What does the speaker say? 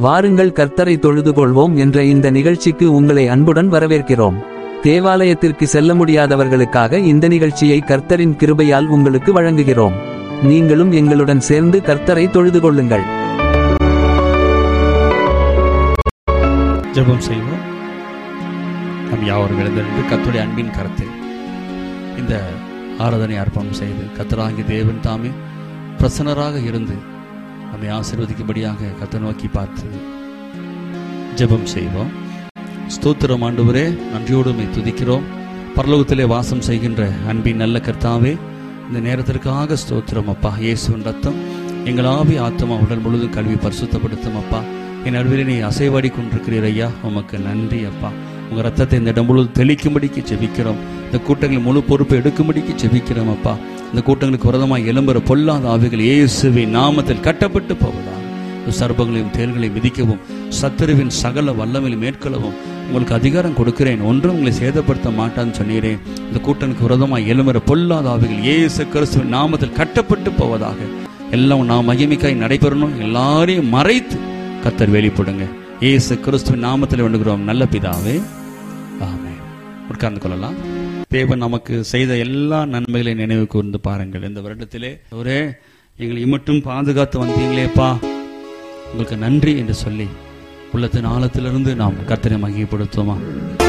வாருங்கள் கர்த்தரை தொழுது கொள்வோம் என்ற இந்த நிகழ்ச்சிக்கு உங்களை அன்புடன் வரவேற்கிறோம் தேவாலயத்திற்கு செல்ல முடியாதவர்களுக்காக இந்த நிகழ்ச்சியை கர்த்தரின் கிருபையால் உங்களுக்கு வழங்குகிறோம் நீங்களும் எங்களுடன் சேர்ந்து கர்த்தரை தொழுது கொள்ளுங்கள் ஜெபம் செய்வோம் நம் யாவரும் எழுந்திருந்து கர்த்தருடைய அன்பின் கரத்தில் இந்த ஆராதனை அர்ப்பணம் செய்து கத்தராகி தேவன் தாமே பிரசன்னராக இருந்து நம்மை ஆசீர்வதிக்கும்படியாக கத்தை நோக்கி பார்த்து ஜெபம் செய்வோம் ஸ்தோத்திரம் ஆண்டவரே நன்றியோடு உம்மை துதிக்கிறோம் பரலோகத்திலே வாசம் செய்கின்ற அன்பின் நல்ல கர்த்தாவே இந்த நேரத்திற்காக ஸ்தோத்திரம் அப்பா இயேசுவின் ரத்தம் எங்கள் ஆவி ஆத்மா உடல் முழுதும் கல்வி பரிசுத்தப்படுத்தும் அப்பா என் நடுவில் நீ அசைவாடி கொண்டிருக்கிறீர் ஐயா உமக்கு நன்றி அப்பா உங்க ரத்தத்தை இந்த இடம் முழுவதும் தெளிக்கும்படிக்கு ஜெபிக்கிறோம் இந்த கூட்டங்கள் முழு பொறுப்பை எடுக்கும்படிக்கு ஜெபிக்கிறோம் அப்பா இந்த கூட்டங்களுக்கு விரதமாக எழும்புற பொல்லாத ஆவிகள் இயேசுவின் நாமத்தில் கட்டப்பட்டு போவதா சர்ப்பங்களையும் தேல்களையும் மிதிக்கவும் சத்துருவின் சகல வல்லமையில் மேற்கொள்ளவும் உங்களுக்கு அதிகாரம் கொடுக்கிறேன் ஒன்றும் உங்களை சேதப்படுத்த மாட்டான்னு சொன்னீரேன் இந்த கூட்டனுக்கு விரதமாக எழுமுற பொல்லாத ஆவிகள் இயேசு கிறிஸ்துவின் நாமத்தில் கட்டப்பட்டு போவதாக எல்லாம் நாம் மகிமைக்காய் நடைபெறணும் எல்லாரையும் மறைத்து கத்தர் வெளிப்படுங்க இயேசு கிறிஸ்துவின் நாமத்தில் வேண்டுகிறோம் நல்ல பிதாவே ஆமென் உட்கார்ந்து கொள்ளலாம் தேவன் நமக்கு செய்த எல்லா நன்மைகளையும் நினைவு கூர்ந்து பாருங்கள் இந்த வருடத்திலே ஒரே எங்களை இமட்டும் பாதுகாத்து வந்தீங்களேப்பா உங்களுக்கு நன்றி என்று சொல்லி உள்ளத்தின் ஆழத்திலிருந்து நாம் கர்த்தரை மகிமைப்படுத்துவோமா